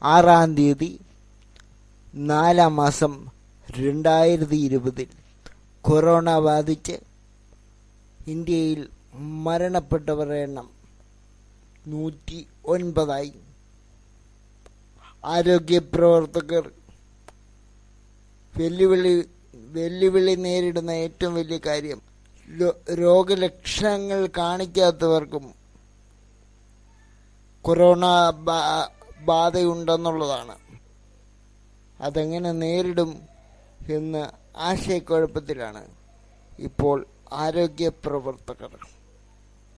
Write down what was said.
ആറാം തീയതി നാലാം മാസം രണ്ടായിരത്തി ഇരുപതിൽ കൊറോണ ബാധിച്ച് ഇന്ത്യയിൽ മരണപ്പെട്ടവരുടെ എണ്ണം നൂറ്റി ഒൻപതായി ആരോഗ്യ പ്രവർത്തകർ വെല്ലുവിളി വെല്ലുവിളി നേരിടുന്ന ഏറ്റവും വലിയ കാര്യം ലോ- രോഗലക്ഷണങ്ങൾ കാണിക്കാത്തവർക്കും കൊറോണ ബാ- ബാധയുണ്ടെന്നുള്ളതാണ് അതെങ്ങനെ നേരിടും എന്ന് ആശയക്കുഴപ്പത്തിലാണ് ഇപ്പോൾ ആരോഗ്യ പ്രവർത്തകർ